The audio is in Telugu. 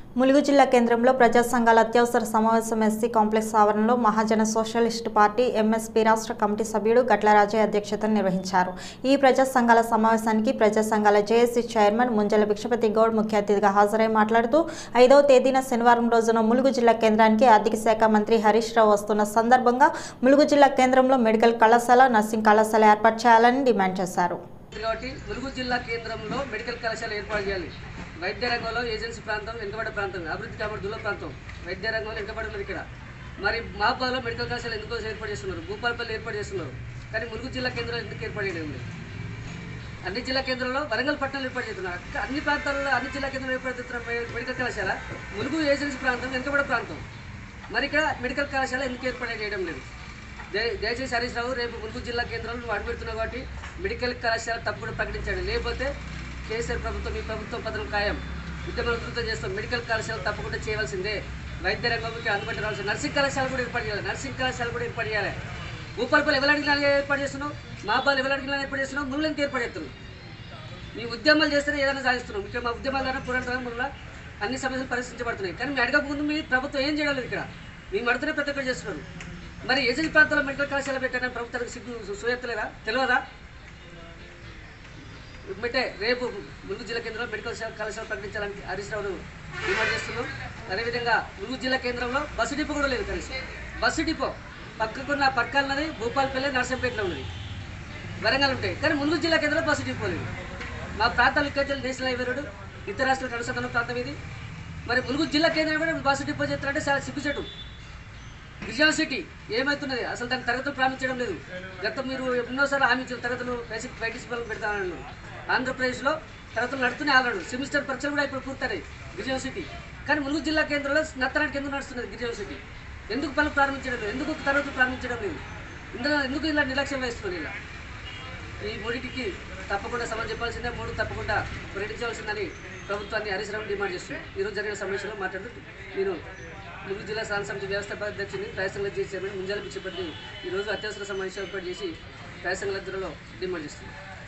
ములుగు జిల్లా కేంద్రంలో ప్రజా సంఘాల అత్యవసర సమావేశం ఎస్సీ కాంప్లెక్స్ ఆవరణలో మహాజన సోషలిస్ట్ పార్టీ ఎంఎస్పీ రాష్ట్ర కమిటీ సభ్యుడు గట్ల రాజయ్య అధ్యక్షతన నిర్వహించారు ఈ ప్రజా సంఘాల సమావేశానికి ప్రజా సంఘాల జేఏసీ చైర్మన్ ముంజల భిక్షపతి గౌడ్ ముఖ్య అతిథిగా హాజరై మాట్లాడుతూ ఐదవ తేదీన శనివారం రోజున ములుగు జిల్లా కేంద్రానికి ఆర్థిక శాఖ మంత్రి హరీష్ రావు వస్తున్న సందర్భంగా ములుగు జిల్లా కేంద్రంలో మెడికల్ కళాశాల నర్సింగ్ కళాశాల ఏర్పాటు చేయాలని డిమాండ్ చేశారు కాబట్టి ములుగు జిల్లా కేంద్రంలో మెడికల్ కళాశాల ఏర్పాటు చేయాలి వైద్య రంగంలో ఏజెన్సీ ప్రాంతం వెనుకబడ్డ ప్రాంతం అభివృద్ధి కాబట్టి దుల ప్రాంతం వైద్య రంగంలో వెనుకబడి ఉన్నది ఇక్కడ మరి మహాబాద్లో మెడికల్ కళాశాల ఎందుకో ఏర్పాటు చేస్తున్నారు భూపాలపల్లి ఏర్పాటు చేస్తున్నారు కానీ ములుగు జిల్లా కేంద్రంలో ఎందుకు ఏర్పాటు చేయడం లేదు అన్ని జిల్లా కేంద్రంలో వరంగల్ పట్టణంలో ఏర్పాటు చేస్తున్నారు అక్క- అన్ని ప్రాంతాల్లో అన్ని జిల్లా కేంద్రంలో ఏర్పాటు చేస్తున్న మె- మెడికల్ కళాశాల ములుగు ఏజెన్సీ ప్రాంతం వెనుకబడ ప్రాంతం మరి ఇక్కడ మెడికల్ కళాశాల ఎందుకు ఏర్పాటు చేయడం లేదు దయ- దయచేసి హరీష్ రావు రేపు ములుగు జిల్లా కేంద్రంలో నువ్వు అడుగుతున్నావు కాబట్టి మెడికల్ కళాశాల తప్పుడు ప్రకటించాడు లేకపోతే కేసీఆర్ ప్రభుత్వం ఈ ప్రభుత్వం పథకం ఖాయం ఉద్యమం ఉధృతం చేస్తాం మెడికల్ కళాశాల తప్పకుండా చేయవలసిందే వైద్య రంగంకి అందుబాటు రావాల్సింది నర్సింగ్ కళాశాల కూడా ఏర్పాటు చేయాలి నర్సింగ్ కళాశాల కూడా ఏర్పాటు చేయాలి భూపాలపల్లి ఎవరు అడిగినా ఏర్పాటు చేస్తున్నావు మా బాలు ఎవరు అడిగినా ఏర్పాటు చేస్తున్నావు ముళ్ళు ఎందుకు ఏర్పాటు చేస్తున్నావు మీ ఉద్యమాలు చేస్తేనే ఏదైనా సాధిస్తున్నాం ఇక్కడ మా ఉద్యమాల ద్వారా పురాణ వల్ల అన్ని సమస్యలు పరిశీలించబడుతున్నాయి కానీ మీ అడగక ముందు మీ ప్రభుత్వం ఏం చేయడం లేదు ఇక్కడ మేము అడుగుతూనే ప్రతి ఒక్కరు చేస్తున్నారు మరి ఏజెన్సీ ప్రాంతాల్లో మెడికల్ కళాశాల పెట్టారని ప్రభుత్వానికి సిగ్గు సుయత్తలేదా తెలియదా ఇమ్మటే రేపు ములుగు జిల్లా కేంద్రంలో మెడికల్ శా- కళాశాల ప్రకటించాలని హరీష్ రావును డిమాండ్ చేస్తున్నాం అదేవిధంగా ములుగు జిల్లా కేంద్రంలో బస్సు డిపో కూడా లేదు కనీసం బస్సు డిపో పక్కకున్న పక్కన్నది భూపాలపల్లి నర్సంపేటలో ఉన్నది వరంగల్ ఉంటాయి కానీ ములుగు జిల్లా కేంద్రంలో బస్సు డిపో లేదు మా ప్రాంతాలు ఇక్కడ నేషనల్ హైవే రోడ్డు ఇతర రాష్ట్రాలకు అనుసంధాన ప్రాంతం ఇది మరి ములుగు జిల్లా కేంద్రం కూడా బస్సు డిపో చేస్తారంటే చాలా సిగ్గుచెట్టు విజయవాడ సిటీ ఏమవుతున్నది అసలు దాని తరగతులు ప్రారంభించడం లేదు గత మీరు ఎన్నోసార్లు హామీ ఇచ్చిన తరగతులు బేసిక్ ప్రైటిసిపల్ పెడతానన్నారు ఆంధ్రప్రదేశ్లో తరగతులు నడుతూనే ఆగడు సెమిస్టర్ పరీక్షలు కూడా ఇప్పుడు పూర్తయి విజయవాడ సిటీ కానీ ములుగు జిల్లా కేంద్రంలో నత్తనాటికి ఎందుకు నడుస్తున్నది విజయవాడ సిటీ ఎందుకు పనులు ప్రారంభించడం లేదు ఎందుకు తరగతులు ప్రారంభించడం లేదు ఇందులో ఎందుకు ఇలా నిర్లక్ష్యం వేస్తున్నారు ఇలా ఈ మూడింటికి తప్పకుండా సమాధానం చెప్పాల్సిందే మూడు తప్పకుండా ప్రకటించవలసిందని ప్రభుత్వాన్ని హరీష్ రావు డిమాండ్ చేస్తుంది ఈరోజు జరిగిన సమావేశంలో మాట్లాడుతూ నేను ములుగు జిల్లా శాసన సమితి వ్యవస్థాపక అధ్యక్షుని రాయసంగ చేసి ముంజాల పిచ్చిపట్టి ఈరోజు అత్యవసర సమావేశం ఏర్పాటు చేసి రాయసంగ జిల్లాలో డిమాండ్ చేస్తుంది